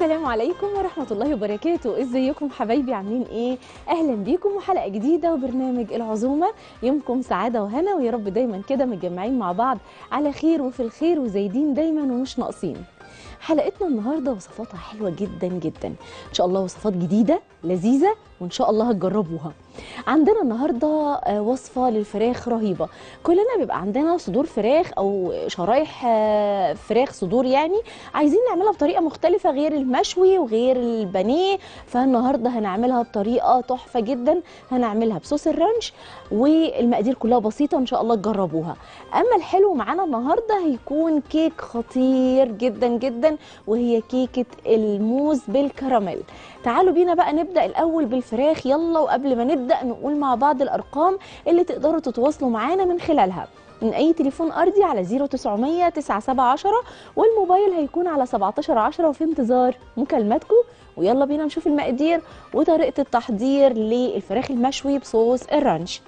السلام عليكم ورحمة الله وبركاته ازيكم حبايبي عاملين ايه اهلا بيكم وحلقة جديدة وبرنامج العزومة يومكم سعادة وهنا ويا رب دايما كده متجمعين مع بعض على خير وفي الخير وزايدين دايما ومش ناقصين حلقتنا النهارده وصفاتها حلوه جدا جدا ان شاء الله وصفات جديده لذيذه وان شاء الله هتجربوها عندنا النهارده آه، وصفه للفراخ رهيبه كلنا بيبقى عندنا صدور فراخ او شرايح آه، فراخ صدور يعني عايزين نعملها بطريقه مختلفه غير المشوي وغير البانيه فالنهارده هنعملها بطريقه تحفه جدا هنعملها بصوص الرانش والمقادير كلها بسيطه ان شاء الله تجربوها اما الحلو معانا النهارده هيكون كيك خطير جدا جدا وهي كيكه الموز بالكراميل تعالوا بينا بقى نبدا الاول بالفراخ يلا وقبل ما نبدا نقول مع بعض الارقام اللي تقدروا تتواصلوا معانا من خلالها من اي تليفون ارضي على 0900 9710 والموبايل هيكون على 1710 وفي انتظار مكالماتكم ويلا بينا نشوف المقادير وطريقه التحضير للفراخ المشوي بصوص الرانش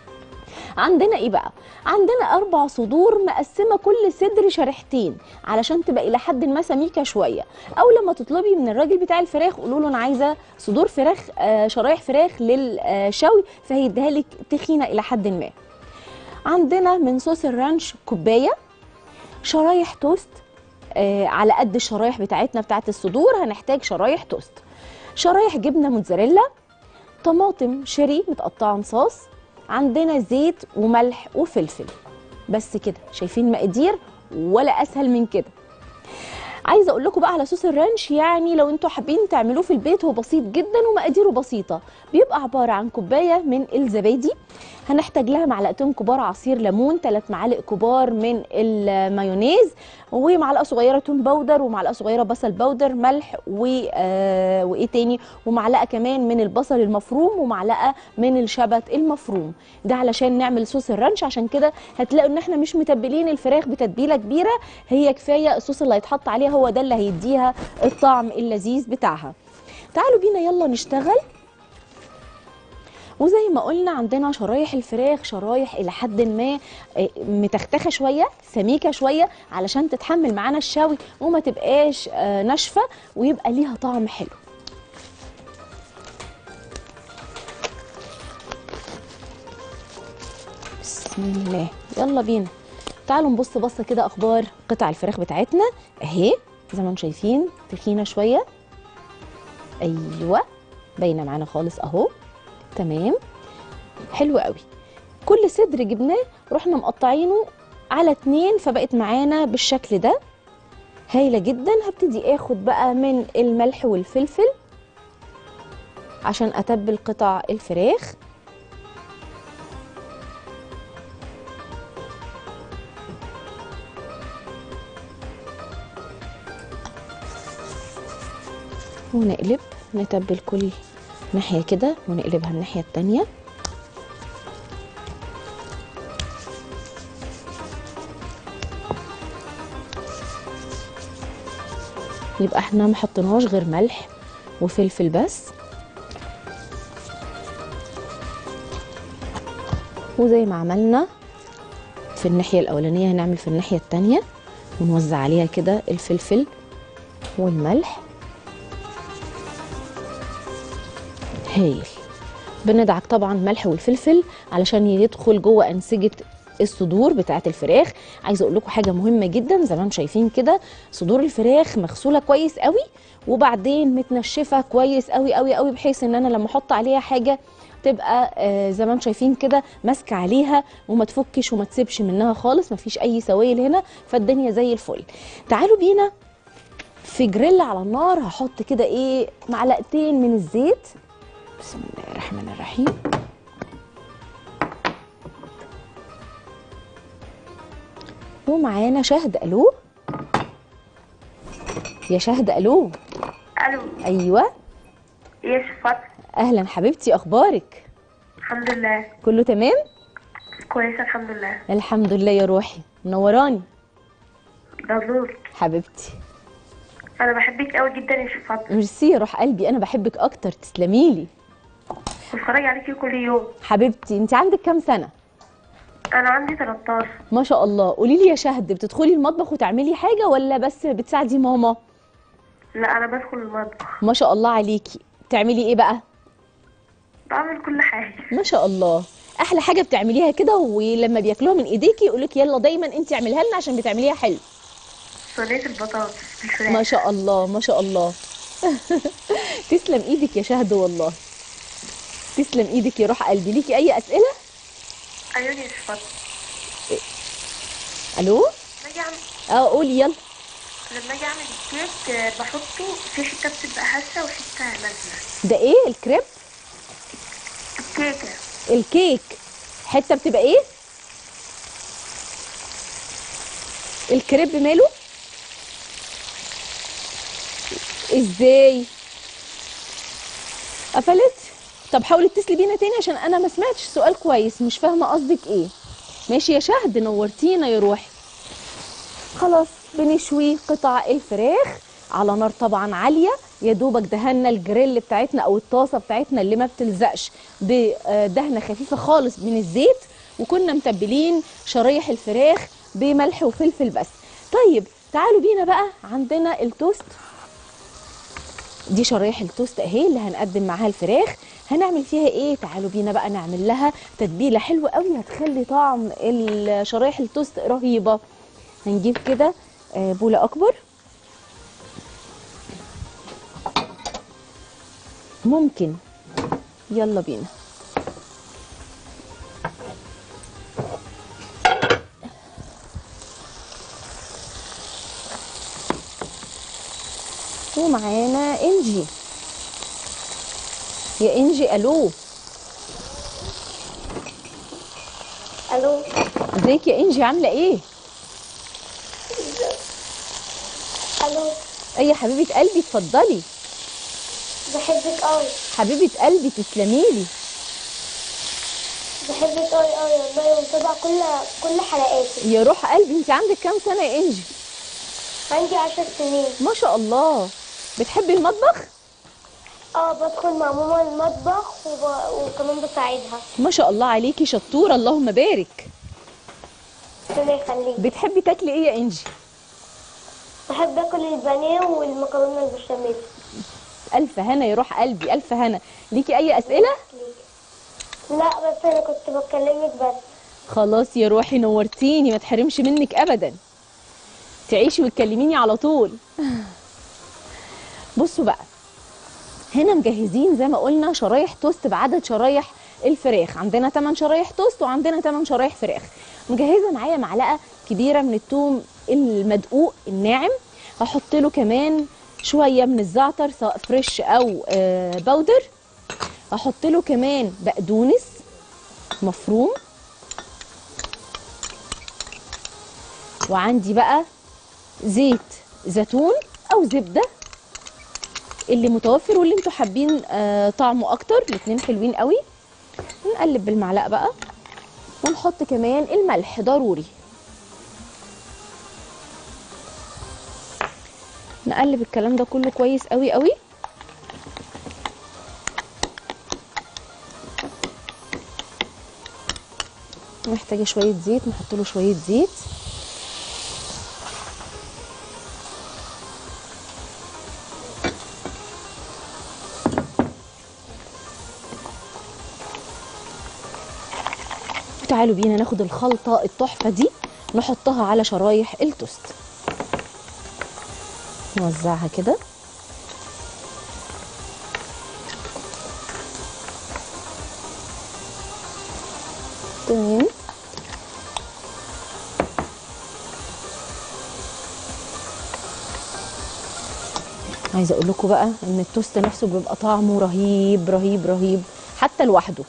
عندنا ايه بقى عندنا اربع صدور مقسمه كل صدر شريحتين علشان تبقى الى حد ما سميكه شويه او لما تطلبي من الراجل بتاع الفراخ قولوا له انا عايزه صدور فراخ آه شرايح فراخ للشوي فهيديها لك تخينه الى حد ما عندنا من صوص الرانش كوبايه شرايح توست آه على قد الشرايح بتاعتنا بتاعت الصدور هنحتاج شرايح توست شرايح جبنه موتزاريلا طماطم شيري متقطعه نصاص عندنا زيت وملح وفلفل بس كده شايفين مقادير ولا اسهل من كده عايزه اقول لكم بقى على صوص الرانش يعني لو انتوا حابين تعملوه في البيت هو بسيط جدا ومقاديره بسيطه بيبقى عباره عن كوبايه من الزبادي هنحتاج لها معلقتين كبار عصير ليمون ثلاث معالق كبار من المايونيز ومعلقه صغيره توم باودر ومعلقه صغيره بصل باودر ملح و آه وايه تاني ومعلقه كمان من البصل المفروم ومعلقه من الشبت المفروم ده علشان نعمل صوص الرانش عشان كده هتلاقوا ان احنا مش متبلين الفراخ بتتبيله كبيره هي كفايه الصوص اللي هيتحط عليها هو ده اللي هيديها الطعم اللذيذ بتاعها تعالوا بينا يلا نشتغل وزي ما قلنا عندنا شرايح الفراخ شرايح الى حد ما آه، متختخه شويه سميكه شويه علشان تتحمل معانا الشوي وما تبقاش آه، ناشفه ويبقى ليها طعم حلو بسم الله يلا بينا تعالوا نبص بصه كده اخبار قطع الفراخ بتاعتنا اهي زي ما انتم شايفين تخينه شويه ايوه باينه معانا خالص اهو تمام حلو قوي كل صدر جبناه رحنا مقطعينه على اتنين فبقت معانا بالشكل ده هايله جدا هبتدي اخد بقى من الملح والفلفل عشان اتبل قطع الفراخ ونقلب نتبل كل ناحية كده ونقلبها الناحية التانية يبقى احنا ما حطيناش غير ملح وفلفل بس وزي ما عملنا في الناحية الأولانية هنعمل في الناحية التانية ونوزع عليها كده الفلفل والملح هايل بندعك طبعا ملح والفلفل علشان يدخل جوه انسجه الصدور بتاعه الفراخ عايزه اقول لكم حاجه مهمه جدا زي ما انتم شايفين كده صدور الفراخ مغسوله كويس قوي وبعدين متنشفه كويس قوي قوي قوي بحيث ان انا لما احط عليها حاجه تبقى آه، زي ما انتم شايفين كده ماسكه عليها وما تفكش وما تسيبش منها خالص مفيش اي سوائل هنا فالدنيا زي الفل تعالوا بينا في جريل على النار هحط كده ايه معلقتين من الزيت بسم الله الرحمن الرحيم ومعانا شهد الو يا شهد الو الو ايوه يا شفات اهلا حبيبتي اخبارك الحمد لله كله تمام كويسه الحمد لله الحمد لله يا روحي منوراني ده دورك حبيبتي انا بحبك قوي جدا يا شفات ميرسي يا روح قلبي انا بحبك اكتر تسلميلي بتفرج عليكي كل يوم حبيبتي انت عندك كام سنه انا عندي 13 ما شاء الله قولي لي يا شهد بتدخلي المطبخ وتعملي حاجه ولا بس بتساعدي ماما لا انا بدخل المطبخ ما شاء الله عليكي بتعملي ايه بقى بعمل كل حاجه ما شاء الله احلى حاجه بتعمليها كده ولما بياكلوها من ايديكي يقولك يلا دايما انت اعمليها لنا عشان بتعمليها حلو صينيه البطاطس بالفراخ ما شاء الله ما شاء الله تسلم ايدك يا شهد والله تسلم ايدك يا روح قلبي ليكي اي اسئله ايوه يا شيف فاطمه الو لما اجي اعمل اه قولي يلا لما اجي اعمل الكيك آه، بحطه في حته بتبقى هشه وحته نازله ده ايه الكريب الكيكه الكيك حته بتبقى ايه الكريب ماله ازاي قفلت طب حاولي اتصلي بينا تاني عشان انا ما سمعتش السؤال كويس مش فاهمه قصدك ايه ماشي يا شهد نورتينا يا روحي خلاص بنشوي قطع الفراخ على نار طبعا عاليه يا دوبك دهنا الجريل بتاعتنا او الطاسه بتاعتنا اللي ما بتلزقش بدهنه خفيفه خالص من الزيت وكنا متبلين شرايح الفراخ بملح وفلفل بس طيب تعالوا بينا بقى عندنا التوست دي شرايح التوست اهي اللي هنقدم معاها الفراخ هنعمل فيها ايه تعالوا بينا بقى نعمل لها تتبيله حلوه قوي هتخلي طعم الشرايح التوست رهيبه هنجيب كده آه، بوله اكبر ممكن يلا بينا ومعانا انجي يا انجي الو الو ازيك يا انجي عامله ايه الو اي حبيبه قلبي اتفضلي بحبك قوي حبيبه قلبي تسلميلي بحبك قوي قوي والله ومتابعه كل كل حلقاتي يا روح قلبي انت عندك كام سنه يا انجي عندي عشر سنين ما شاء الله بتحبي المطبخ اه بدخل مع ماما المطبخ وب... وكمان بساعدها ما شاء الله عليكي شطوره اللهم بارك ربنا يخليك بتحبي تاكلي ايه يا انجي بحب اكل البانيه والمكرونه البشاميل الف هنا يا روح قلبي الف هنا ليكي اي اسئله لا بس انا كنت بكلمك بس خلاص يا روحي نورتيني ما تحرمش منك ابدا تعيشي وتكلميني على طول بصوا بقى هنا مجهزين زي ما قلنا شرايح توست بعدد شرايح الفراخ عندنا 8 شرايح توست وعندنا 8 شرايح فراخ مجهزه معايا معلقه كبيره من الثوم المدقوق الناعم هحط له كمان شويه من الزعتر سواء فريش او آه، باودر هحط له كمان بقدونس مفروم وعندي بقى زيت زيتون او زبده اللي متوفر واللي انتوا حابين آه طعمه اكتر الاتنين حلوين قوي نقلب بالمعلقه بقى ونحط كمان الملح ضروري نقلب الكلام ده كله كويس قوي قوي محتاجه شويه زيت نحط له شويه زيت تعالوا بينا ناخد الخلطة التحفة دي نحطها على شرايح التوست نوزعها كده تمام عايزه اقول لكم بقى ان التوست نفسه بيبقى طعمه رهيب رهيب رهيب حتى لوحده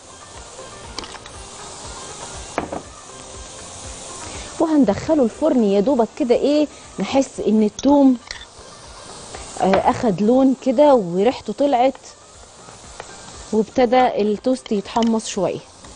وهندخله الفرن يا دوبك كده ايه نحس ان التوم آه، اخد لون كده وريحته طلعت وابتدى التوست يتحمص شويه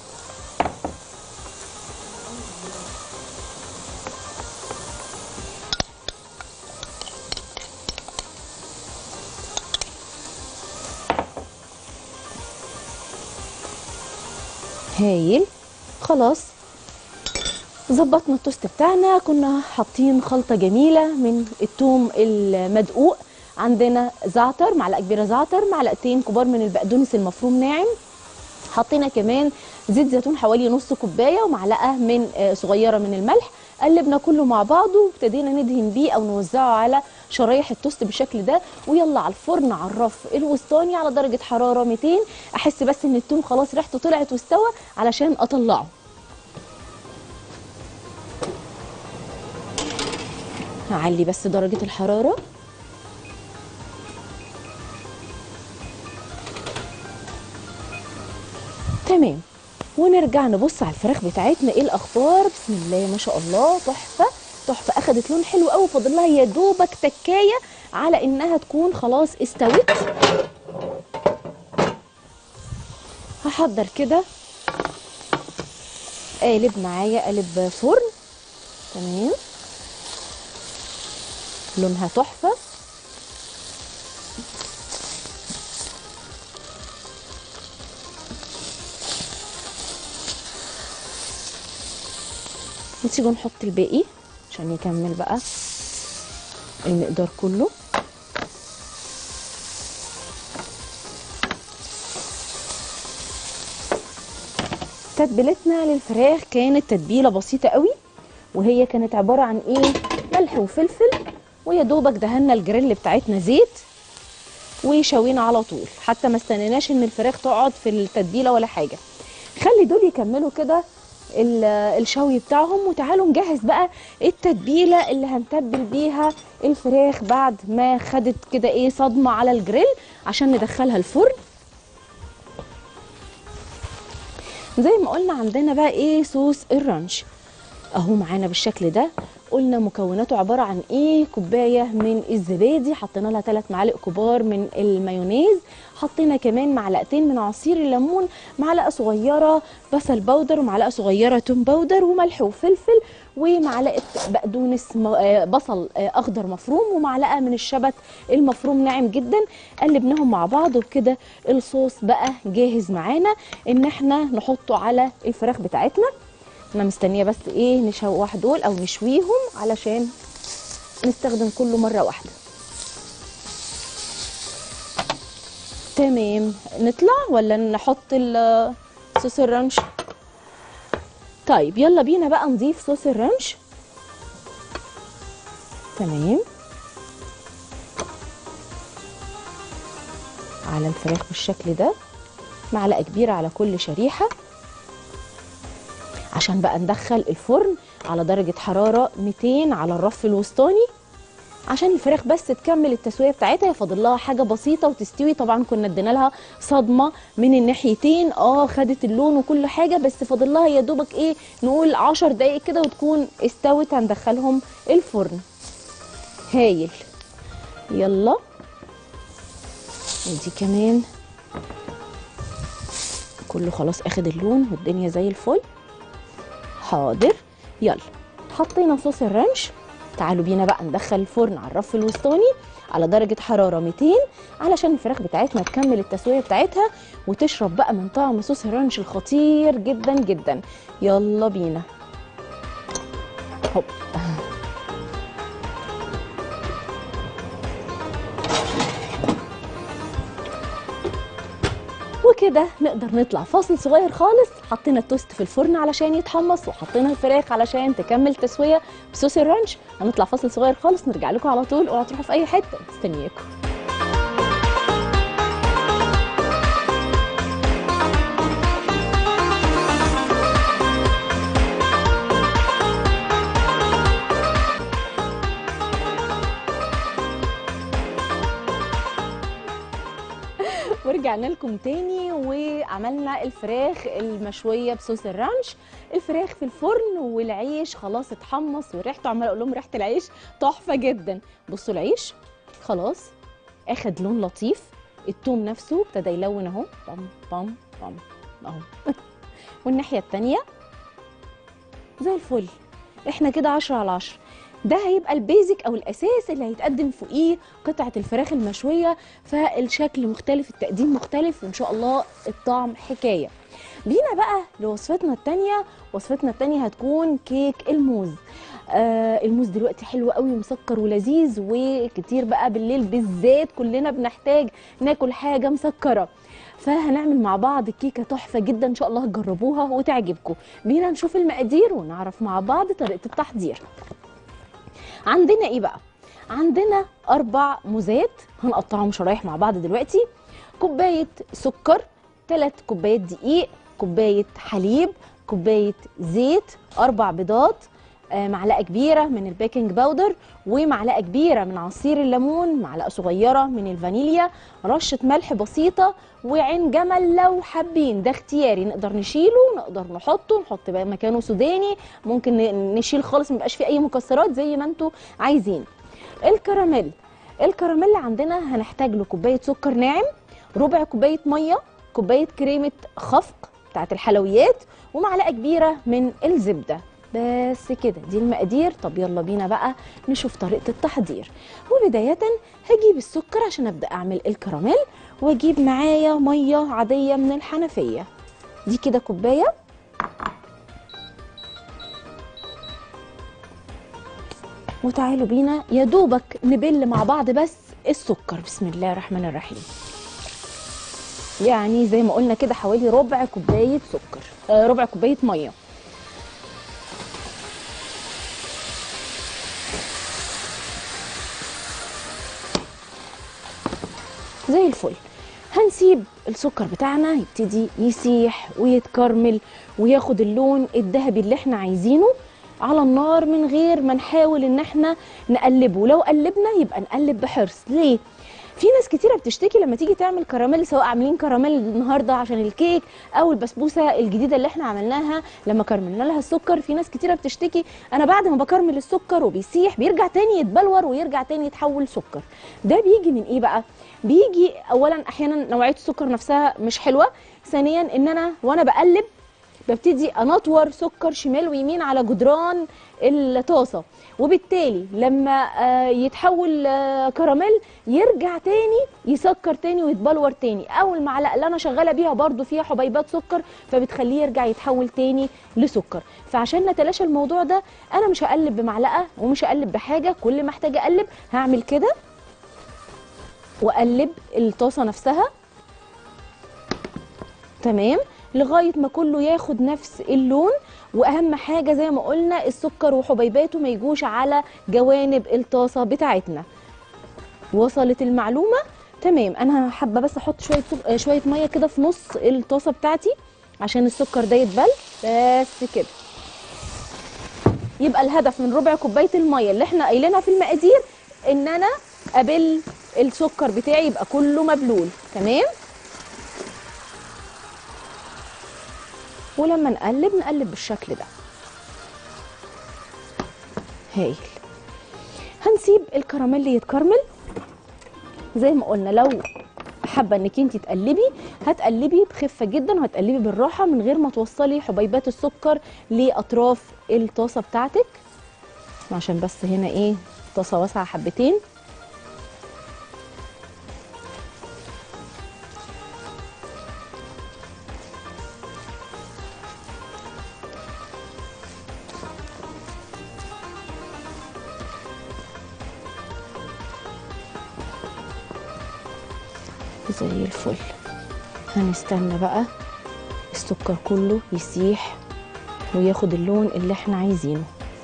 هايل خلاص ظبطنا التوست بتاعنا كنا حاطين خلطة جميلة من التوم المدقوق عندنا زعتر معلقه كبيره زعتر معلقتين كبار من البقدونس المفروم ناعم حطينا كمان زيت زيتون حوالي نص كوبايه ومعلقه من آه، صغيره من الملح قلبنا كله مع بعضه وابتدينا ندهن بيه او نوزعه على شرايح التوست بالشكل ده ويلا على الفرن على الرف الوسطاني على درجه حراره 200 احس بس ان التوم خلاص ريحته طلعت واستوى علشان اطلعه هعلي بس درجه الحراره تمام ونرجع نبص على الفراخ بتاعتنا ايه الاخبار بسم الله ما شاء الله تحفه تحفه اخدت لون حلو قوي فاضل لها يا دوبك تكايه على انها تكون خلاص استوت هحضر كده قالب معايا قالب فرن تمام لونها تحفه نسيبه نحط الباقي عشان يكمل بقى المقدار كله تتبيلتنا للفراخ كانت تتبيله بسيطه قوي وهي كانت عباره عن ايه ملح وفلفل ويا دوبك دهنا الجريل بتاعتنا زيت وشوينا على طول حتى ما استنيناش ان الفراخ تقعد في التتبيله ولا حاجه خلي دول يكملوا كده ال- الشوي بتاعهم وتعالوا نجهز بقى التتبيله اللي هنتبل بيها الفراخ بعد ما خدت كده ايه صدمه على الجريل عشان ندخلها الفرن زي ما قلنا عندنا بقى ايه صوص الرانش اهو معانا بالشكل ده قلنا مكوناته عباره عن ايه كوبايه من الزبادي حطينا لها 3 معالق كبار من المايونيز حطينا كمان معلقتين من عصير الليمون معلقه صغيره بصل بودر ومعلقه صغيره توم بودر وملح وفلفل ومعلقه بقدونس م- آه، بصل آه، اخضر مفروم ومعلقه من الشبت المفروم ناعم جدا قلبناهم مع بعض وبكده الصوص بقى جاهز معانا ان احنا نحطه على الفراخ بتاعتنا انا مستنيه بس ايه نشوح دول او نشويهم علشان نستخدم كله مره واحده تمام نطلع ولا نحط ال- صوص الرانش طيب يلا بينا بقى نضيف صوص الرانش تمام على الفراخ بالشكل ده معلقه كبيره على كل شريحه عشان بقى ندخل الفرن على درجة حرارة 200 على الرف الوسطاني عشان الفراخ بس تكمل التسوية بتاعتها يفضل لها حاجة بسيطة وتستوي طبعا كنا ادينا لها صدمة من الناحيتين اه خدت اللون وكل حاجة بس فاضل لها يا دوبك ايه نقول 10 دقايق كده وتكون استوت هندخلهم الفرن هايل يلا ودي كمان كله خلاص اخد اللون والدنيا زي الفل حاضر يلا حطينا صوص الرانش تعالوا بينا بقى ندخل الفرن على الرف الوسطاني على درجة حرارة 200 علشان الفراخ بتاعتنا تكمل التسوية بتاعتها وتشرب بقى من طعم صوص الرانش الخطير جدا جدا يلا بينا هوب وكده نقدر نطلع فاصل صغير خالص حطينا التوست في الفرن علشان يتحمص وحطينا الفراخ علشان تكمل تسويه بصوص الرانش هنطلع فاصل صغير خالص نرجع لكم على طول اوعوا تروحوا في اي حته مستنياكم ورجعنا لكم تاني وعملنا الفراخ المشويه بصوص الرانش الفراخ في الفرن والعيش خلاص اتحمص وريحته عماله اقول لهم ريحه العيش تحفه جدا بصوا العيش خلاص اخد لون لطيف التوم نفسه ابتدى يلون اهو بام بام بام اهو والناحيه التانيه زي الفل احنا كده 10 على 10 ده هيبقى البيزك او الاساس اللي هيتقدم فوقيه قطعه الفراخ المشويه فالشكل مختلف التقديم مختلف وان شاء الله الطعم حكايه بينا بقى لوصفتنا التانية وصفتنا التانية هتكون كيك الموز آه الموز دلوقتي حلو قوي ومسكر ولذيذ وكتير بقى بالليل بالذات كلنا بنحتاج ناكل حاجة مسكرة فهنعمل مع بعض كيكة تحفة جدا ان شاء الله تجربوها وتعجبكم بينا نشوف المقادير ونعرف مع بعض طريقة التحضير عندنا ايه بقى عندنا اربع موزات هنقطعهم شرايح مع بعض دلوقتي كوبايه سكر ثلاث كوبايات دقيق كوبايه حليب كوبايه زيت اربع بيضات آه، معلقه كبيره من البيكنج باودر ومعلقه كبيره من عصير الليمون معلقه صغيره من الفانيليا رشه ملح بسيطه وعين جمل لو حابين ده اختياري نقدر نشيله نقدر نحطه نحط بقى مكانه سوداني ممكن ن- نشيل خالص ما يبقاش فيه اي مكسرات زي ما انتوا عايزين الكراميل الكراميل عندنا هنحتاج له كوبايه سكر ناعم ربع كوبايه ميه كوبايه كريمه خفق بتاعت الحلويات ومعلقه كبيره من الزبده بس كده دي المقادير طب يلا بينا بقى نشوف طريقه التحضير وبدايه هجيب السكر عشان ابدا اعمل الكراميل واجيب معايا ميه عاديه من الحنفيه دي كده كوبايه وتعالوا بينا يا دوبك نبل مع بعض بس السكر بسم الله الرحمن الرحيم يعني زي ما قلنا كده حوالي ربع كوبايه سكر آه ربع كوبايه ميه زي الفل هنسيب السكر بتاعنا يبتدي يسيح ويتكرمل وياخد اللون الذهبي اللي احنا عايزينه على النار من غير ما نحاول ان احنا نقلبه لو قلبنا يبقى نقلب بحرص ليه في ناس كتيرة بتشتكي لما تيجي تعمل كراميل سواء عاملين كراميل النهارده عشان الكيك او البسبوسه الجديده اللي احنا عملناها لما كرملنا لها السكر في ناس كتيرة بتشتكي انا بعد ما بكرمل السكر وبيسيح بيرجع تاني يتبلور ويرجع تاني يتحول سكر ده بيجي من ايه بقى بيجي اولا احيانا نوعيه السكر نفسها مش حلوه ثانيا ان انا وانا بقلب ببتدي انطور سكر شمال ويمين على جدران الطاسه وبالتالي لما آه، يتحول آه، كراميل يرجع تاني يسكر تاني ويتبلور تاني او المعلقه اللي انا شغاله بيها برضو فيها حبيبات سكر فبتخليه يرجع يتحول تاني لسكر فعشان نتلاشى الموضوع ده انا مش هقلب بمعلقه ومش هقلب بحاجه كل ما احتاج اقلب هعمل كده واقلب الطاسه نفسها تمام لغايه ما كله ياخد نفس اللون واهم حاجه زي ما قلنا السكر وحبيباته ما يجوش على جوانب الطاسه بتاعتنا وصلت المعلومه تمام انا حابه بس احط شويه سك... آه، شويه ميه كده في نص الطاسه بتاعتي عشان السكر ده يتبل بس كده يبقى الهدف من ربع كوبايه الميه اللي احنا قايلينها في المقادير ان انا ابل السكر بتاعي يبقى كله مبلول تمام ولما نقلب نقلب بالشكل ده هايل هنسيب الكراميل يتكرمل زي ما قلنا لو حابه انك انت تقلبي هتقلبي بخفه جدا وهتقلبي بالراحه من غير ما توصلي حبيبات السكر لاطراف الطاسه بتاعتك عشان بس هنا ايه طاسه واسعه حبتين زي الفل هنستنى بقى السكر كله يسيح وياخد اللون اللي احنا عايزينه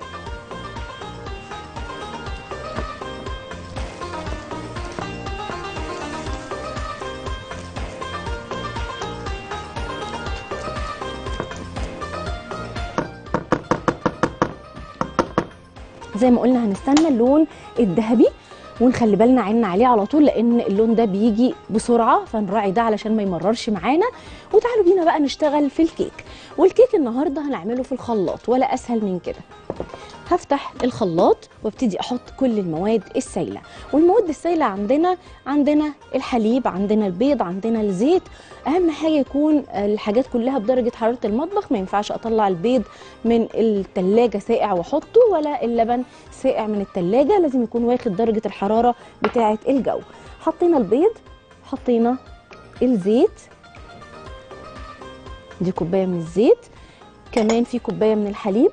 زي ما قلنا هنستنى اللون الذهبي ونخلي بالنا عيننا عليه على طول لان اللون ده بيجي بسرعه فنراعي ده علشان ما يمررش معانا وتعالوا بينا بقى نشتغل في الكيك والكيك النهارده هنعمله في الخلاط ولا اسهل من كده هفتح الخلاط وابتدي احط كل المواد السائله والمواد السائله عندنا عندنا الحليب عندنا البيض عندنا الزيت اهم حاجه يكون الحاجات كلها بدرجه حراره المطبخ ما ينفعش اطلع البيض من التلاجة ساقع واحطه ولا اللبن ساقع من التلاجة لازم يكون واخد درجه الحراره بتاعه الجو حطينا البيض حطينا الزيت دي كوبايه من الزيت كمان في كوبايه من الحليب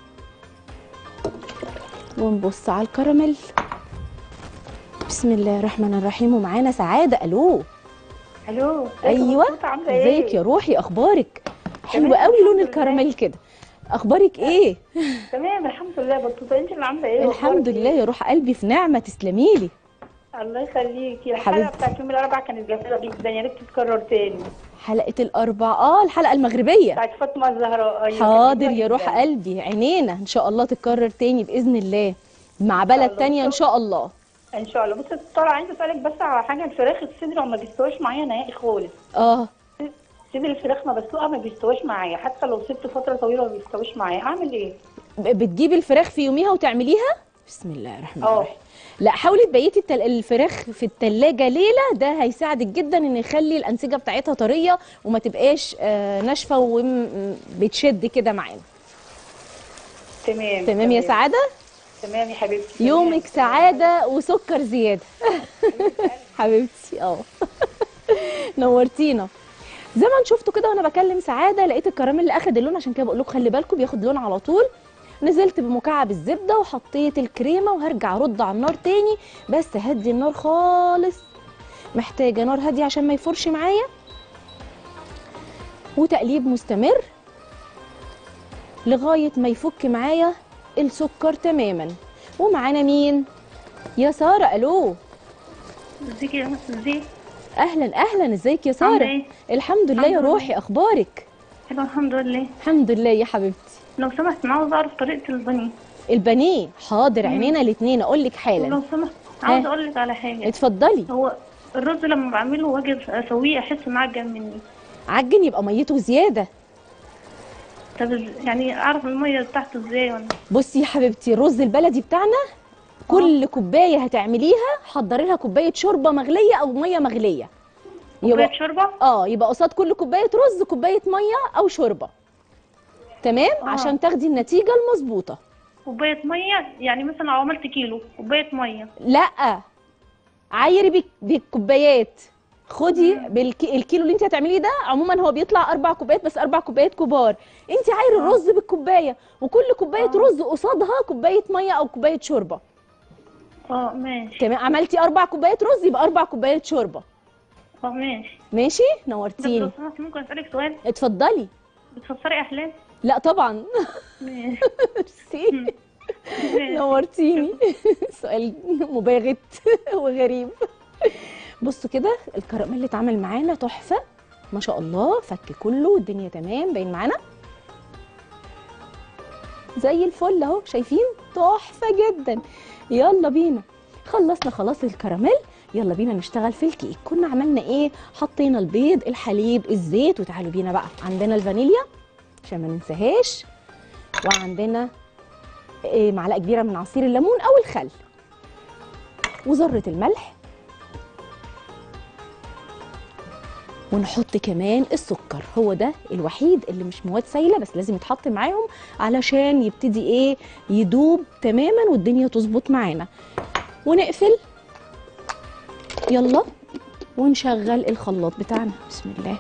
ونبص على الكراميل بسم الله الرحمن الرحيم ومعانا سعاده الو الو ايوه عامله ايه ازيك يا روحي اخبارك حلو تمام، قوي لون الحمد لله. الكراميل كده اخبارك ايه تمام الحمد لله بطوطه انت اللي عامله ايه الحمد وأخبارك لله يا روح قلبي في نعمه تسلميلي إيه؟ الله يخليكي حبيبتي. الحلقه بتاعت يوم الاربعاء كانت جميله جدا يا ريت تتكرر تاني حلقه الاربع اه الحلقه المغربيه بتاعت فاطمه الزهراء أيوة، حاضر جميلة يا روح جداً. قلبي عينينا ان شاء الله تتكرر تاني باذن الله مع بلد الله. تانية ان شاء الله ان شاء الله بصي طالعه عايزه اسالك بس على حاجه الفراخ الصدر ما بيستواش معايا نهائي خالص اه صدر الفراخ ما بسلقها ما بيستواش معايا حتى لو سبت فتره طويله ما بيستواش معايا اعمل ايه ب- بتجيبي الفراخ في يوميها وتعمليها بسم الله الرحمن اه. الرحيم لا حاولي تبيتي التل... الفراخ في التلاجة ليلة ده هيساعدك جدا ان يخلي الانسجة بتاعتها طرية وما تبقاش آه، ناشفة وبتشد كده معانا تمام تمام يا سعادة تمام يا حبيبتي تمام. يومك سعادة وسكر زيادة حبيبتي اه نورتينا زي ما انتوا شفتوا كده وانا بكلم سعاده لقيت الكراميل اللي اخد اللون عشان كده بقول لكم خلي بالكم بياخد لون على طول نزلت بمكعب الزبده وحطيت الكريمه وهرجع ارد على النار تاني بس هدي النار خالص محتاجه نار هاديه عشان ما يفرش معايا وتقليب مستمر لغايه ما يفك معايا السكر تماما ومعانا مين يا ساره الو ازيك يا مس ازيك اهلا اهلا ازيك يا عاملة ساره ايه؟ الحمد لله يا الحمد لله. روحي اخبارك حلو الحمد لله الحمد لله يا حبيبتي لو سمحت انا عاوزه اعرف طريقه البانيه البانيه حاضر عينينا الاثنين اقول لك حالا لو سمحت عاوزه اقول لك على حاجه اتفضلي هو الرز لما بعمله واجي اسويه احس معجن مني عجن يبقى ميته زياده طب إز- يعني اعرف الميه بتاعته ازاي ولا بصي يا حبيبتي الرز البلدي بتاعنا كل كوبايه هتعمليها حضري لها كوبايه شوربه مغليه او ميه مغليه كوبايه يبقى شوربه اه يبقى قصاد كل كوبايه رز كوبايه ميه او شوربه تمام آه. عشان تاخدي النتيجه المظبوطه كوبايه ميه يعني مثلا لو عملت كيلو كوبايه ميه لا عايري بك- بالكوبايات خدي بالكي... الكيلو اللي انت هتعمليه ده عموما هو بيطلع اربع كوبايات بس اربع كوبايات كبار انت عايري آه. الرز بالكوبايه وكل كوبايه آه. رز قصادها كوبايه ميه او كوبايه شوربه اه ماشي تمام عملتي اربع كوبايات رز يبقى اربع كوبايات شوربه اه ماشي ماشي طب لو نورتيني سمحت ممكن اسالك سؤال اتفضلي بتفسري احلام لا طبعا ماشي ميرسي ماشي. نورتيني سؤال مباغت وغريب بصوا كده الكراميل اللي اتعمل معانا تحفه ما شاء الله فك كله والدنيا تمام باين معانا زي الفل اهو شايفين تحفه جدا يلا بينا خلصنا خلاص الكراميل يلا بينا نشتغل في الكيك كنا عملنا ايه حطينا البيض الحليب الزيت وتعالوا بينا بقى عندنا الفانيليا عشان ما ننساهاش وعندنا إيه، معلقه كبيره من عصير الليمون او الخل وذره الملح ونحط كمان السكر هو ده الوحيد اللي مش مواد سايله بس لازم يتحط معاهم علشان يبتدي ايه يدوب تماما والدنيا تظبط معانا ونقفل يلا ونشغل الخلاط بتاعنا بسم الله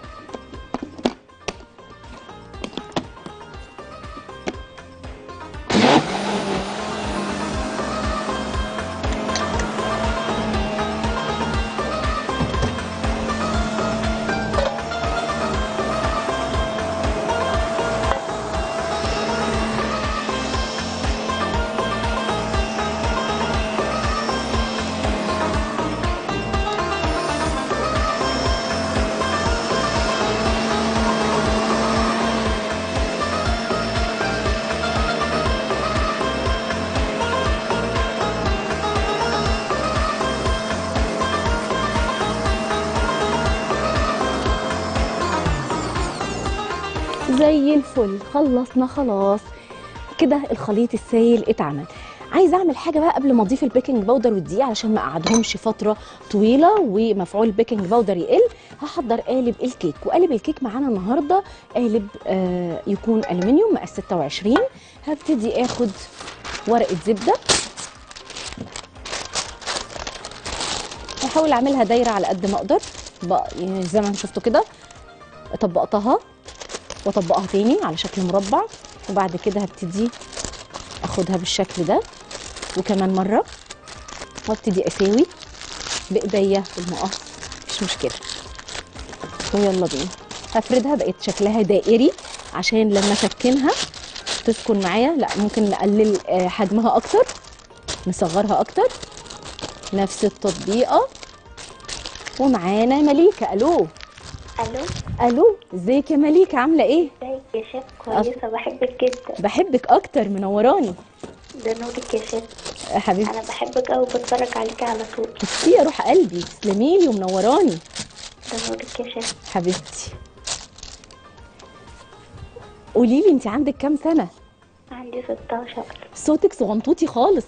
زي الفل خلصنا خلاص كده الخليط السائل اتعمل عايزه اعمل حاجه بقى قبل ما اضيف البيكنج باودر والدقيق علشان ما اقعدهمش فتره طويله ومفعول البيكنج باودر يقل هحضر قالب الكيك وقالب الكيك معانا النهارده قالب آه يكون الومنيوم مقاس 26 هبتدي اخد ورقه زبده هحاول اعملها دايره على قد ما اقدر بقى يعني زي ما شفتوا كده طبقتها واطبقها تاني على شكل مربع وبعد كده هبتدي اخدها بالشكل ده وكمان مره وابتدي اساوي بايديا بالمقص مفيش مشكله ويلا بينا هفردها بقت شكلها دائري عشان لما اسكنها تسكن معايا لا ممكن نقلل آه، حجمها اكتر نصغرها اكتر نفس التطبيقه ومعانا مليكه الو الو الو ازيك يا مليكه عامله ايه ازيك يا شيف كويسه بحبك جدا بحبك اكتر منوراني ده نورك يا شيف يا حبيبتي انا بحبك قوي بتفرج عليكي على طول بصي يا روح قلبي تسلمي لي ومنوراني ده نورك يا شيف حبيبتي قولي لي انت عندك كام سنه عندي 16 صوتك صغنطوطي خالص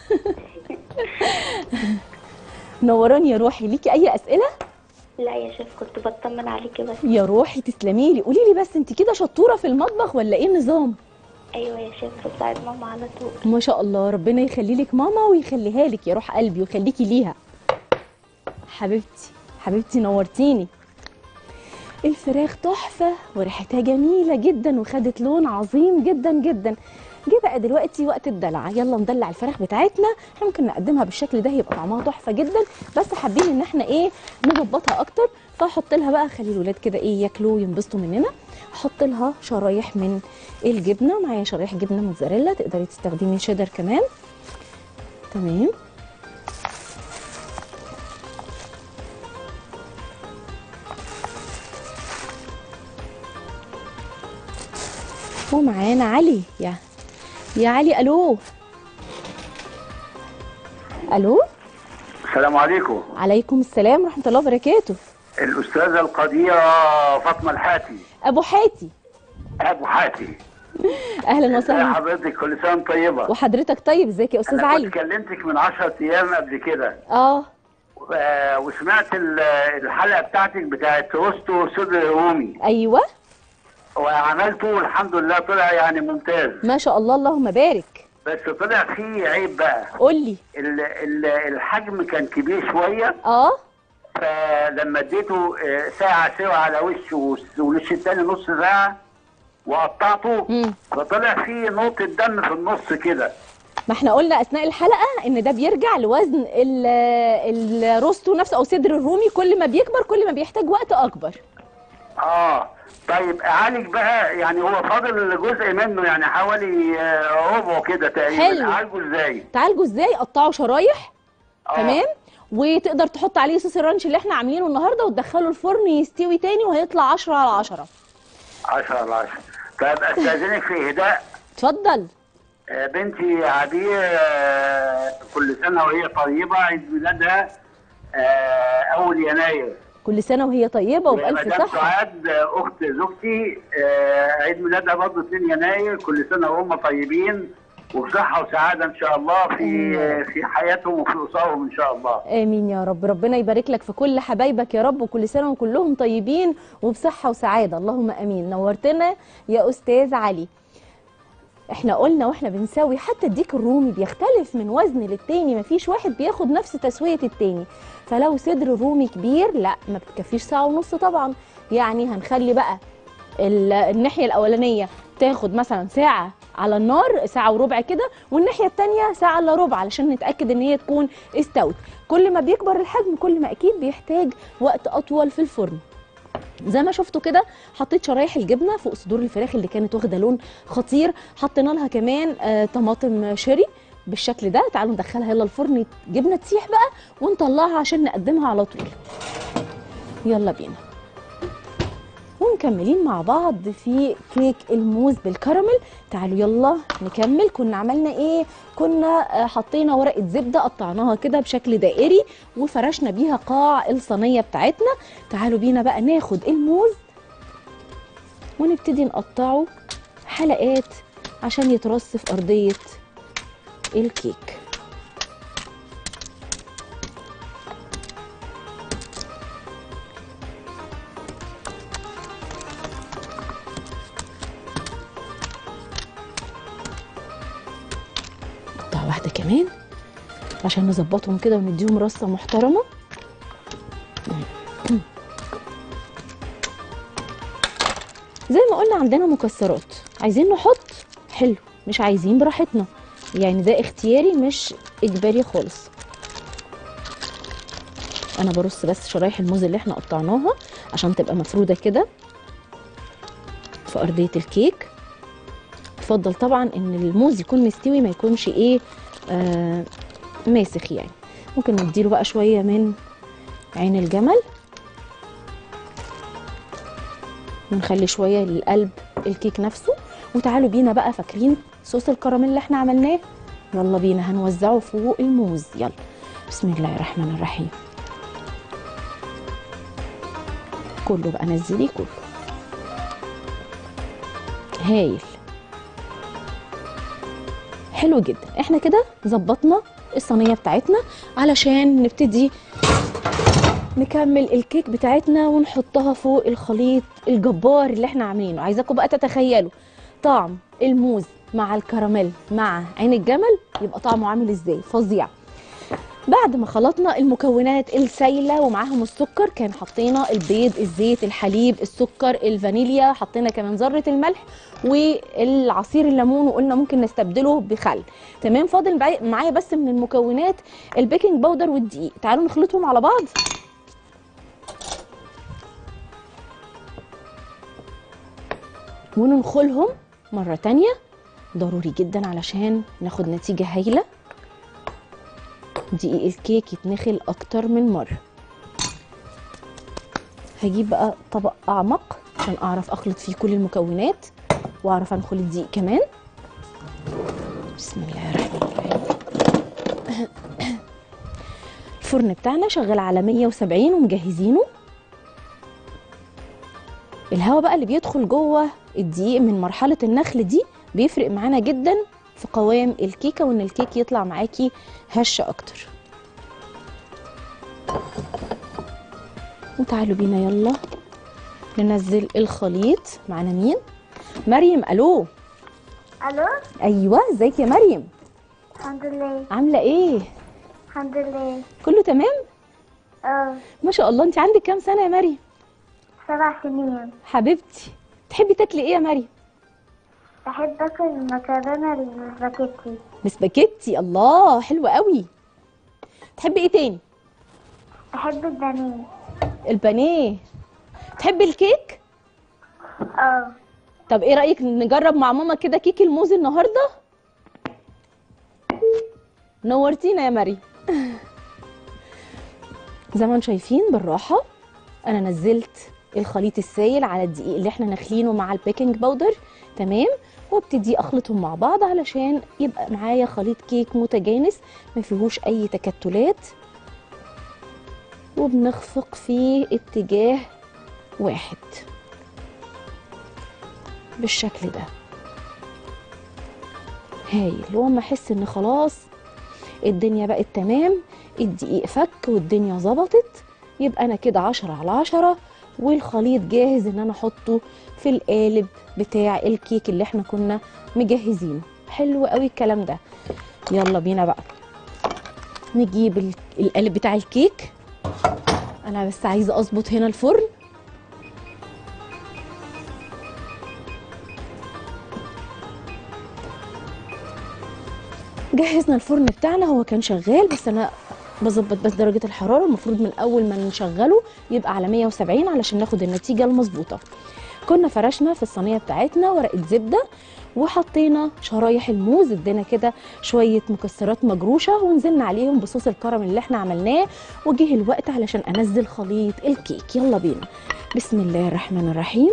منوراني يا روحي ليكي اي اسئله لا يا شيف كنت بطمن عليكي بس يا روحي تسلمي لي قولي لي بس انت كده شطوره في المطبخ ولا ايه النظام ايوه يا شيف بساعد ماما على طول ما شاء الله ربنا يخلي لك ماما ويخليها لك يا روح قلبي ويخليكي ليها حبيبتي حبيبتي نورتيني الفراخ تحفة وريحتها جميلة جدا وخدت لون عظيم جدا جدا جه بقى دلوقتي وقت الدلع يلا ندلع الفراخ بتاعتنا احنا ممكن نقدمها بالشكل ده هيبقى طعمها تحفة جدا بس حابين ان احنا ايه نظبطها اكتر فاحط لها بقى خلي الولاد كده ايه ياكلوا وينبسطوا مننا احط لها شرايح من الجبنه معايا شرايح جبنه موتزاريلا تقدري تستخدمي شيدر كمان تمام ومعانا علي يا يا علي الو الو السلام عليكم عليكم السلام ورحمه الله وبركاته الأستاذة القديرة فاطمة الحاتي ابو حاتي أبو حاتي اهلا ازي وسهلا حضرتك كل سنة وأنت طيبة وحضرتك طيب ازيك يا استاذ أنا علي كنت كلمتك من 10 أيام قبل كده اه و- وسمعت ال- الحلقة بتاعتك بتاعت روستو صدر رومي ايوه وعملته والحمد لله طلع يعني ممتاز ما شاء الله اللهم بارك بس طلع فيه عيب بقى قول لي ال- ال- الحجم كان كبير شوية اه فلما اديته آه، ساعة سوا على وشه والس- والوش التاني نص ساعة وقطعته مم. فطلع فيه نقطة دم في النص كده ما احنا قلنا اثناء الحلقه ان ده بيرجع لوزن ال- الروستو نفسه او صدر الرومي كل ما بيكبر كل ما بيحتاج وقت اكبر اه طيب اعالج بقى يعني هو فاضل جزء منه يعني حوالي آه، ربعه كده تقريبا حلو. اعالجه ازاي؟ تعالجوا ازاي قطعوا شرايح آه. تمام وتقدر تحط عليه صوص الرانش اللي احنا عاملينه النهارده وتدخله الفرن يستوي تاني وهيطلع 10 على 10 10 على 10 طيب استاذنك في اهداء اتفضل آه، بنتي عبير آه، كل سنه وهي طيبه عيد ميلادها آه، اول يناير كل سنه وهي طيبه وبالف مدام صحه سعاد آه، اخت زوجتي آه، عيد ميلادها برضه 2 يناير كل سنه وهم طيبين وبصحه وسعاده ان شاء الله في آه، في حياتهم وفي اسرهم ان شاء الله امين يا رب ربنا يبارك لك في كل حبايبك يا رب وكل سنه وكلهم طيبين وبصحه وسعاده اللهم امين نورتنا يا استاذ علي احنا قلنا واحنا بنسوي حتى الديك الرومي بيختلف من وزن للتاني مفيش واحد بياخد نفس تسويه التاني فلو صدر رومي كبير لا ما بتكفيش ساعه ونص طبعا يعني هنخلي بقى ال- الناحيه الاولانيه تاخد مثلا ساعه على النار ساعه وربع كده والناحيه التانيه ساعه الا ربع علشان نتاكد ان هي تكون استوت كل ما بيكبر الحجم كل ما اكيد بيحتاج وقت اطول في الفرن زي ما شفتوا كده حطيت شرايح الجبنه فوق صدور الفراخ اللي كانت واخده لون خطير حطينا لها كمان آه طماطم شيري بالشكل ده تعالوا ندخلها يلا الفرن جبنه تسيح بقى ونطلعها عشان نقدمها على طول يلا بينا ومكملين مع بعض في كيك الموز بالكراميل تعالوا يلا نكمل كنا عملنا ايه كنا آه، حطينا ورقه زبده قطعناها كده بشكل دائري وفرشنا بيها قاع الصينيه بتاعتنا تعالوا بينا بقى ناخد الموز ونبتدي نقطعه حلقات عشان يترص في ارضيه الكيك نقطع واحده كمان عشان نظبطهم كده ونديهم رصه محترمه زي ما قلنا عندنا مكسرات عايزين نحط حلو مش عايزين براحتنا يعني ده اختياري مش اجباري خالص انا برص بس شرايح الموز اللي احنا قطعناها عشان تبقى مفروده كده في ارضيه الكيك يفضل طبعا ان الموز يكون مستوي ما يكونش ايه آه ماسخ يعني ممكن نديله بقى شويه من عين الجمل ونخلي شويه للقلب الكيك نفسه وتعالوا بينا بقى فاكرين صوص الكراميل اللي احنا عملناه يلا بينا هنوزعه فوق الموز يلا بسم الله الرحمن الرحيم كله بقى نزلي كله هايل حلو جدا احنا كده ظبطنا الصينيه بتاعتنا علشان نبتدي نكمل الكيك بتاعتنا ونحطها فوق الخليط الجبار اللي احنا عاملينه عايزاكم بقى تتخيلوا طعم الموز مع الكراميل مع عين الجمل يبقى طعمه عامل ازاي فظيع بعد ما خلطنا المكونات السايله ومعاهم السكر كان حطينا البيض الزيت الحليب السكر الفانيليا حطينا كمان ذره الملح والعصير الليمون وقلنا ممكن نستبدله بخل تمام فاضل معايا- معايا بس من المكونات البيكنج باودر والدقيق تعالوا نخلطهم على بعض وننخلهم مرة تانية ضروري جدا علشان ناخد نتيجة هايلة دقيق الكيك يتنخل أكتر من مرة هجيب بقى طبق أعمق عشان أعرف أخلط فيه كل المكونات وأعرف أنخل الدقيق كمان بسم الله الرحمن الرحيم الفرن بتاعنا شغال على 170 ومجهزينه الهواء بقى اللي بيدخل جوه الدقيق من مرحله النخل دي بيفرق معانا جدا في قوام الكيكه وان الكيك يطلع معاكي هش اكتر وتعالوا بينا يلا ننزل الخليط معانا مين مريم الو الو ايوه ازيك يا مريم الحمد لله عامله ايه الحمد لله كله تمام اه ما شاء الله انت عندك كام سنه يا مريم سبع سنين حبيبتي تحبي تاكلي ايه يا مريم بحب اكل المكرونه السباكيتي بسباكيتي الله حلوه قوي تحبي ايه تاني بحب البانيه البانيه تحبي الكيك اه طب ايه رايك نجرب مع ماما كده كيك الموز النهارده نورتينا يا مريم زي ما انتم شايفين بالراحه انا نزلت الخليط السائل على الدقيق اللي احنا ناخلينه مع البيكنج باودر تمام وابتدي اخلطهم مع بعض علشان يبقى معايا خليط كيك متجانس ما فيهوش اي تكتلات وبنخفق في اتجاه واحد بالشكل ده هايل واما احس ان خلاص الدنيا بقت تمام الدقيق فك والدنيا ظبطت يبقى انا كده عشرة على عشرة والخليط جاهز ان انا احطه في القالب بتاع الكيك اللي احنا كنا مجهزينه حلو قوي الكلام ده يلا بينا بقى نجيب ال- القالب بتاع الكيك انا بس عايزه اظبط هنا الفرن جهزنا الفرن بتاعنا هو كان شغال بس انا بظبط بس درجه الحراره المفروض من اول ما نشغله يبقى على 170 علشان ناخد النتيجه المظبوطه كنا فرشنا في الصينيه بتاعتنا ورقه زبده وحطينا شرايح الموز ادينا كده شويه مكسرات مجروشه ونزلنا عليهم بصوص الكراميل اللي احنا عملناه وجه الوقت علشان انزل خليط الكيك يلا بينا بسم الله الرحمن الرحيم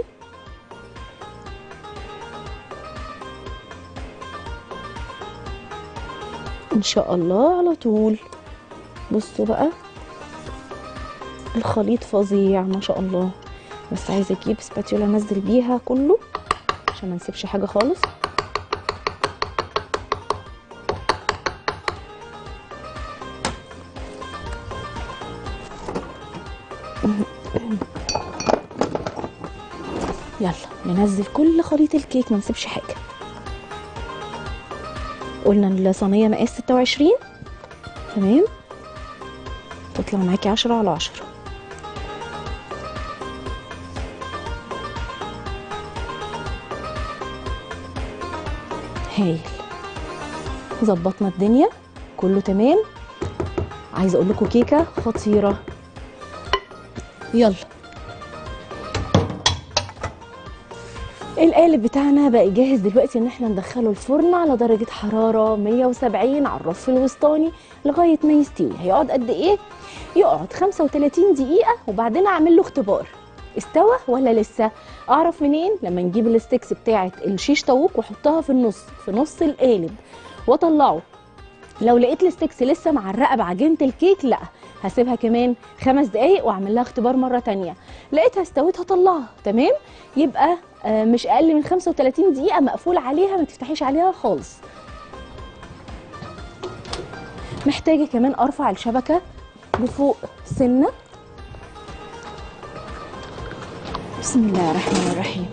ان شاء الله على طول بصوا بقى الخليط فظيع ما شاء الله بس عايزه اجيب سباتيولا انزل بيها كله عشان ما نسيبش حاجه خالص يلا ننزل كل خليط الكيك ما نسيبش حاجه قلنا الصينيه مقاس 26 تمام تطلع معاكي 10 على 10 هايل ظبطنا الدنيا كله تمام عايزه اقول لكم كيكه خطيره يلا القالب بتاعنا بقى جاهز دلوقتي ان احنا ندخله الفرن على درجه حراره 170 على الرف الوسطاني لغايه ما يستوي هيقعد قد ايه يقعد 35 دقيقه وبعدين اعمل له اختبار استوى ولا لسه اعرف منين لما نجيب الستيكس بتاعه الشيش طاووق واحطها في النص في نص القالب واطلعه لو لقيت الستيكس لسه معرقه بعجينه الكيك لا هسيبها كمان خمس دقايق واعمل لها اختبار مره تانية لقيتها استوت هطلعها تمام يبقى آه، مش اقل من 35 دقيقه مقفول عليها ما تفتحيش عليها خالص محتاجه كمان ارفع الشبكه لفوق سنه بسم الله الرحمن الرحيم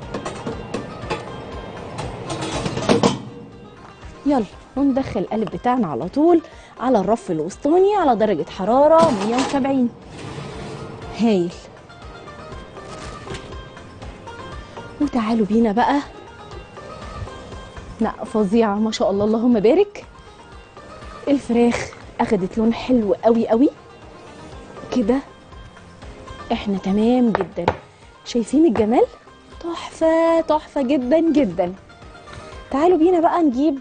يلا وندخل القلب بتاعنا على طول على الرف الوسطاني على درجة حرارة 170 هايل وتعالوا بينا بقى لا فظيعة ما شاء الله اللهم بارك الفراخ اخدت لون حلو قوي قوي كده احنا تمام جدا شايفين الجمال تحفة تحفة جدا جدا تعالوا بينا بقى نجيب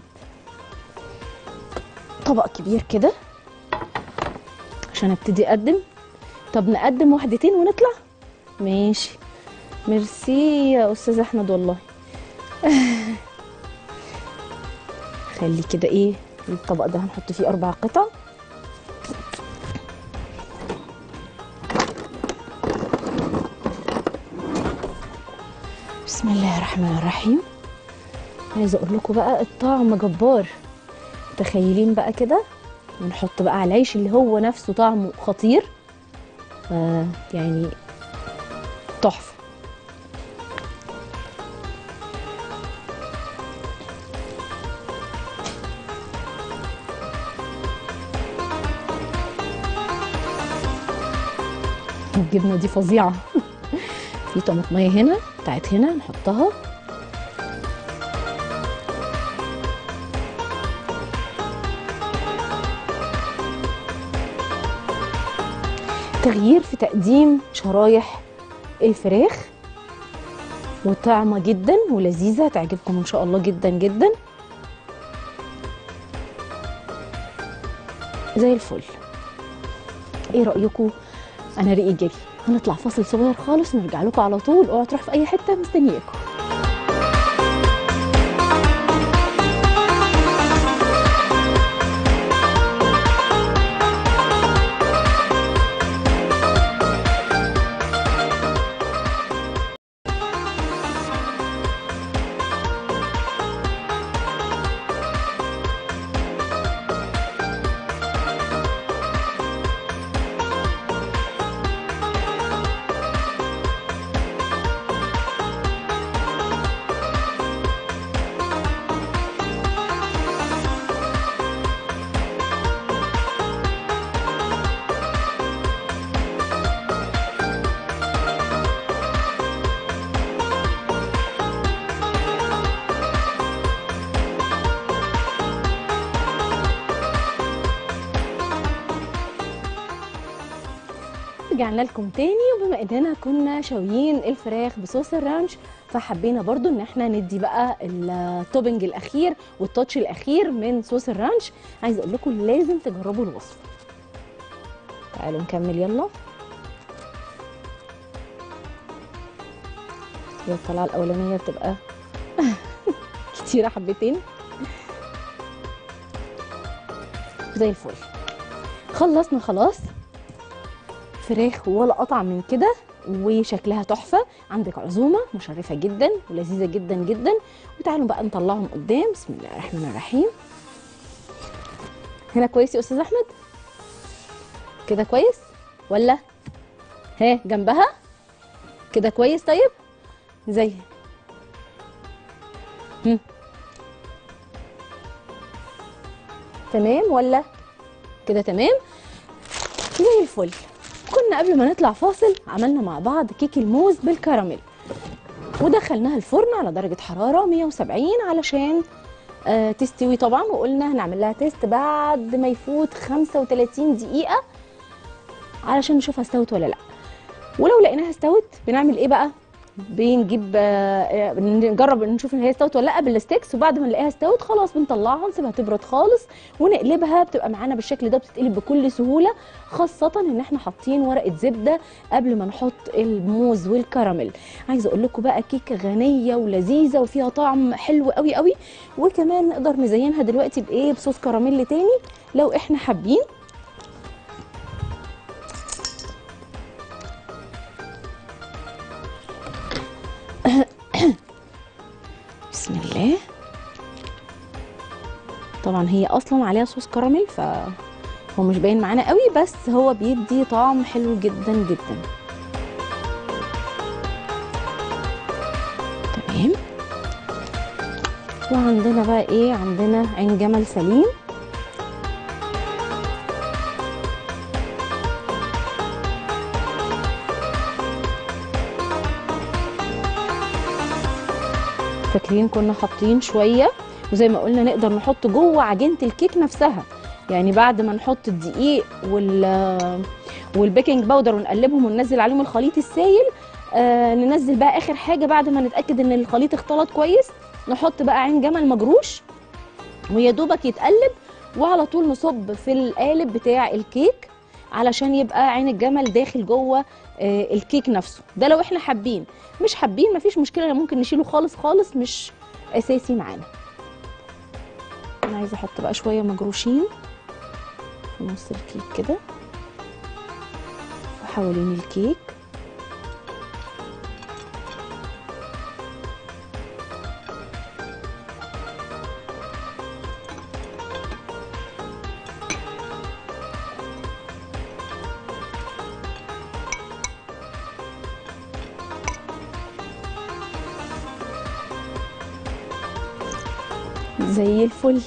طبق كبير كده عشان ابتدي اقدم طب نقدم واحدتين ونطلع ماشي ميرسي يا استاذ احمد والله خلي كده ايه الطبق ده هنحط فيه اربع قطع بسم الله الرحمن الرحيم عايزه اقول لكم بقى الطعم جبار متخيلين بقى كده ونحط بقى على العيش اللي هو نفسه طعمه خطير ف يعني تحفه الجبنه دي فظيعه في طماطميه هنا بتاعت هنا نحطها تغيير في تقديم شرايح الفراخ وطعمة جدا ولذيذة تعجبكم ان شاء الله جدا جدا زي الفل ايه رأيكم انا ريقي جري هنطلع فاصل صغير خالص نرجع لكم على طول اوعوا تروحوا في اي حته مستنياكم رجعنا لكم تاني وبما اننا كنا شاويين الفراخ بصوص الرانش فحبينا برضو ان احنا ندي بقى التوبنج الاخير والتاتش الاخير من صوص الرانش عايزه اقول لكم لازم تجربوا الوصفه تعالوا نكمل يلا هي الطلعه الاولانيه بتبقى كتيره حبتين زي الفل خلصنا خلاص فراخ ولا قطع من كده وشكلها تحفه عندك عزومه مشرفه جدا ولذيذه جدا جدا وتعالوا بقى نطلعهم قدام بسم الله الرحمن الرحيم هنا كويس يا استاذ احمد كده كويس ولا ها جنبها كده كويس طيب زي هم. تمام ولا كده تمام زي الفل كنا قبل ما نطلع فاصل عملنا مع بعض كيك الموز بالكراميل ودخلناها الفرن على درجة حرارة 170 علشان آه تستوي طبعا وقلنا هنعمل لها تيست بعد ما يفوت 35 دقيقه علشان نشوفها استوت ولا لا ولو لقيناها استوت بنعمل ايه بقى بنجيب آه، آه، نجرب نشوف ان هي استوت ولا لا بالستيكس وبعد ما نلاقيها استوت خلاص بنطلعها نسيبها تبرد خالص ونقلبها بتبقى معانا بالشكل ده بتتقلب بكل سهوله خاصه ان احنا حاطين ورقه زبده قبل ما نحط الموز والكراميل عايزه اقول لكم بقى كيكه غنيه ولذيذه وفيها طعم حلو قوي قوي وكمان نقدر نزينها دلوقتي بايه بصوص كراميل تاني لو احنا حابين بسم الله طبعا هي اصلا عليها صوص كراميل ف هو مش باين معانا قوي بس هو بيدي طعم حلو جدا جدا تمام وعندنا بقى ايه عندنا عين جمل سليم فاكرين كنا حاطين شويه وزي ما قلنا نقدر نحط جوه عجينه الكيك نفسها يعني بعد ما نحط الدقيق وال والبيكنج باودر ونقلبهم وننزل عليهم الخليط السائل آه ننزل بقى اخر حاجه بعد ما نتاكد ان الخليط اختلط كويس نحط بقى عين جمل مجروش ويا دوبك يتقلب وعلى طول نصب في القالب بتاع الكيك علشان يبقى عين الجمل داخل جوه آه الكيك نفسه ده لو احنا حابين مش حابين مفيش مشكله ممكن نشيله خالص خالص مش اساسي معانا انا عايزه احط بقى شويه مجروشين في نص الكيك كده وحوالين الكيك زي الفل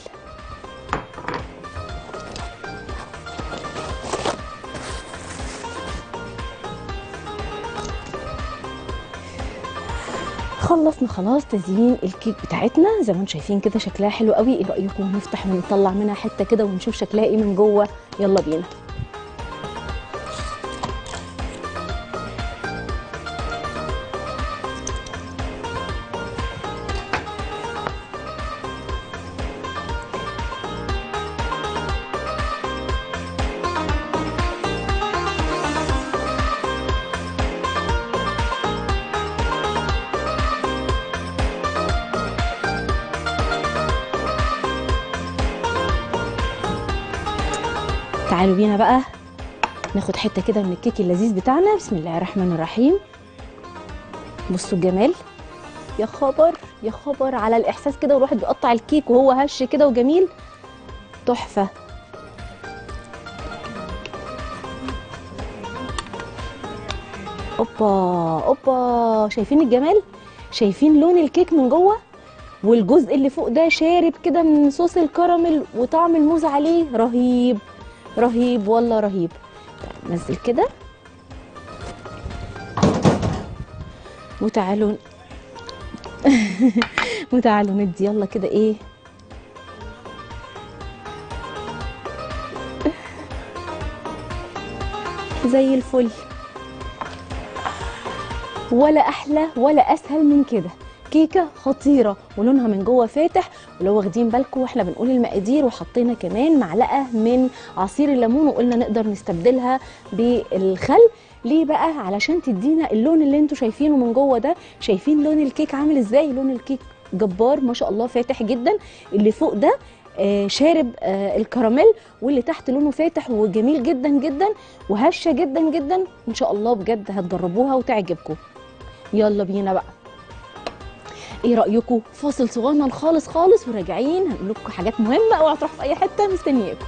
خلصنا خلاص تزيين الكيك بتاعتنا زي ما انتم شايفين كده شكلها حلو قوي ايه رايكم نفتح ونطلع منها حته كده ونشوف شكلها ايه من جوه يلا بينا تعالوا بينا بقى ناخد حته كده من الكيك اللذيذ بتاعنا بسم الله الرحمن الرحيم بصوا الجمال يا خبر يا خبر على الاحساس كده والواحد بيقطع الكيك وهو هش كده وجميل تحفه اوبا اوبا شايفين الجمال شايفين لون الكيك من جوه والجزء اللي فوق ده شارب كده من صوص الكراميل وطعم الموز عليه رهيب رهيب والله رهيب طيب نزل كده وتعالوا وتعالوا ندي يلا كده ايه زي الفل ولا احلى ولا اسهل من كده كيكه خطيره ولونها من جوه فاتح ولو واخدين بالكم واحنا بنقول المقادير وحطينا كمان معلقه من عصير الليمون وقلنا نقدر نستبدلها بالخل ليه بقى علشان تدينا اللون اللي انتوا شايفينه من جوه ده شايفين لون الكيك عامل ازاي لون الكيك جبار ما شاء الله فاتح جدا اللي فوق ده آه شارب آه الكراميل واللي تحت لونه فاتح وجميل جدا جدا وهشه جدا جدا ان شاء الله بجد هتجربوها وتعجبكم يلا بينا بقى ايه رايكم فاصل صغنن خالص خالص وراجعين هنقول لكم حاجات مهمه اوعوا تروحوا في اي حته مستنياكم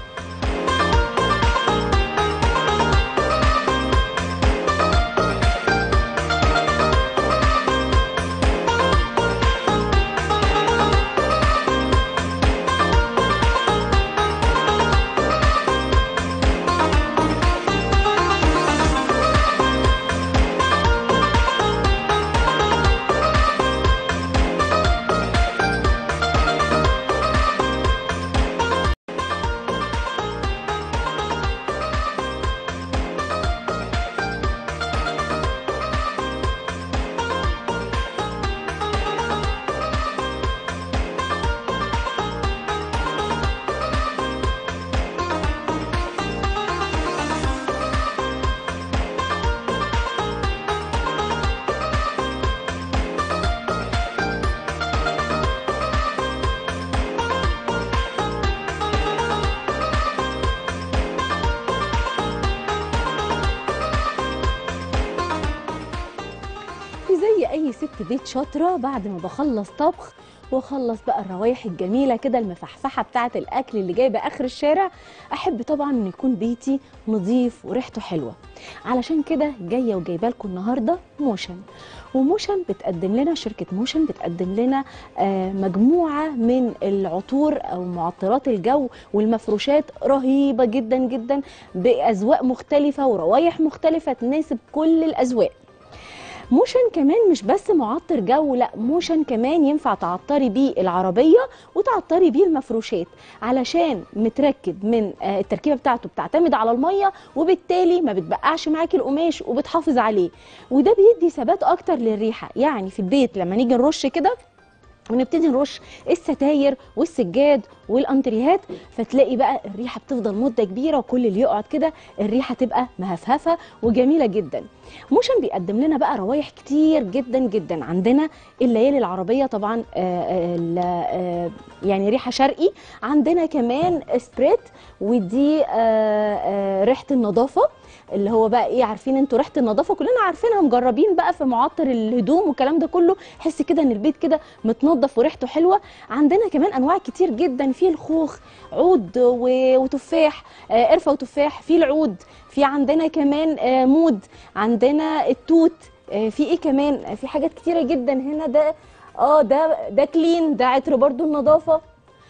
ست بيت شاطره بعد ما بخلص طبخ واخلص بقى الروايح الجميله كده المفحفحه بتاعه الاكل اللي جايبه اخر الشارع احب طبعا ان يكون بيتي نظيف وريحته حلوه علشان كده جايه وجايبه لكم النهارده موشن وموشن بتقدم لنا شركه موشن بتقدم لنا آه، مجموعه من العطور او معطرات الجو والمفروشات رهيبه جدا جدا باذواق مختلفه وروايح مختلفه تناسب كل الاذواق موشن كمان مش بس معطر جو لا موشن كمان ينفع تعطري بيه العربيه وتعطري بيه المفروشات علشان متركب من آه، التركيبه بتاعته بتعتمد على الميه وبالتالي ما بتبقعش معاكي القماش وبتحافظ عليه وده بيدي ثبات اكتر للريحه يعني في البيت لما نيجي نرش كده ونبتدي نرش الستاير والسجاد والانتريهات فتلاقي بقى الريحه بتفضل مده كبيره وكل اللي يقعد كده الريحه تبقى مهفهفه وجميله جدا موشن بيقدم لنا بقى روايح كتير جدا جدا عندنا الليالي العربيه طبعا آه، آه، ال- آه، يعني ريحه شرقي عندنا كمان سبريت ودي آه، آه، ريحه النظافه اللي هو بقى ايه عارفين انتوا ريحه النظافه كلنا عارفينها مجربين بقى في معطر الهدوم والكلام ده كله حس كده ان البيت كده متنظف وريحته حلوه عندنا كمان انواع كتير جدا في الخوخ عود و- وتفاح آه، قرفه وتفاح في العود في عندنا كمان آه، مود عندنا التوت آه، في ايه كمان آه، في حاجات كتيره جدا هنا ده اه ده ده كلين ده عطر برضو النظافه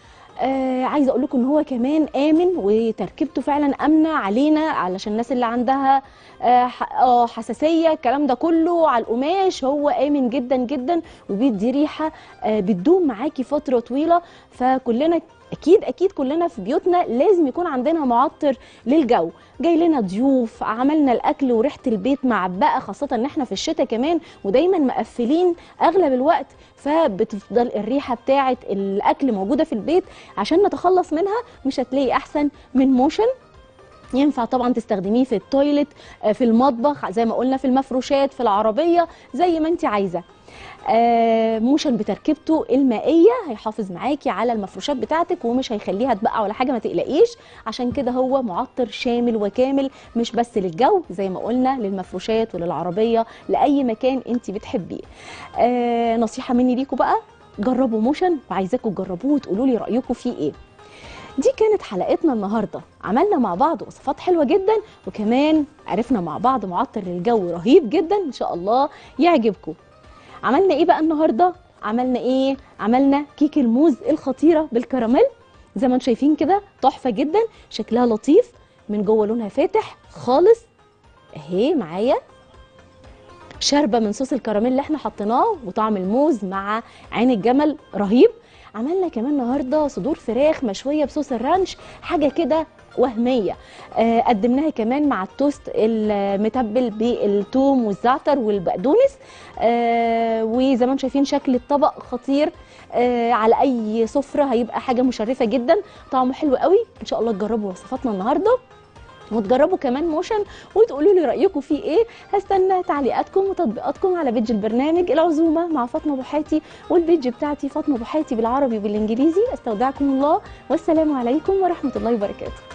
آه عايزه اقول لكم ان هو كمان امن وتركيبته فعلا امنه علينا علشان الناس اللي عندها آه ح- آه، حساسيه الكلام ده كله على القماش هو امن جدا جدا وبيدي ريحه آه بتدوم معاكي فتره طويله فكلنا اكيد اكيد كلنا في بيوتنا لازم يكون عندنا معطر للجو جاي لنا ضيوف عملنا الاكل وريحه البيت معبقه خاصه ان احنا في الشتاء كمان ودايما مقفلين اغلب الوقت فبتفضل الريحه بتاعه الاكل موجوده في البيت عشان نتخلص منها مش هتلاقي احسن من موشن ينفع طبعا تستخدميه في التويلت آه، في المطبخ زي ما قلنا في المفروشات في العربيه زي ما انت عايزه آه، موشن بتركيبته المائيه هيحافظ معاكي على المفروشات بتاعتك ومش هيخليها تبقع ولا حاجه ما تقلقيش عشان كده هو معطر شامل وكامل مش بس للجو زي ما قلنا للمفروشات وللعربيه لاي مكان انت بتحبيه آه، نصيحه مني ليكم بقى جربوا موشن وعايزاكم تجربوه وتقولوا لي رايكم فيه ايه دي كانت حلقتنا النهارده عملنا مع بعض وصفات حلوه جدا وكمان عرفنا مع بعض معطر للجو رهيب جدا ان شاء الله يعجبكم عملنا ايه بقى النهارده عملنا ايه عملنا كيك الموز الخطيره بالكراميل زي ما انتم شايفين كده تحفه جدا شكلها لطيف من جوه لونها فاتح خالص اهي معايا شاربه من صوص الكراميل اللي احنا حطيناه وطعم الموز مع عين الجمل رهيب عملنا كمان النهارده صدور فراخ مشويه بصوص الرانش حاجه كده وهميه آه قدمناها كمان مع التوست المتبل بالثوم والزعتر والبقدونس آه وزي ما انتم شايفين شكل الطبق خطير آه على اي سفره هيبقى حاجه مشرفه جدا طعمه حلو قوي ان شاء الله تجربوا وصفاتنا النهارده وتجربوا كمان موشن وتقولوا لي رايكم فيه ايه هستنى تعليقاتكم وتطبيقاتكم على بيج البرنامج العزومه مع فاطمه بوحاتي والبيج بتاعتي فاطمه بوحاتي بالعربي وبالانجليزي استودعكم الله والسلام عليكم ورحمه الله وبركاته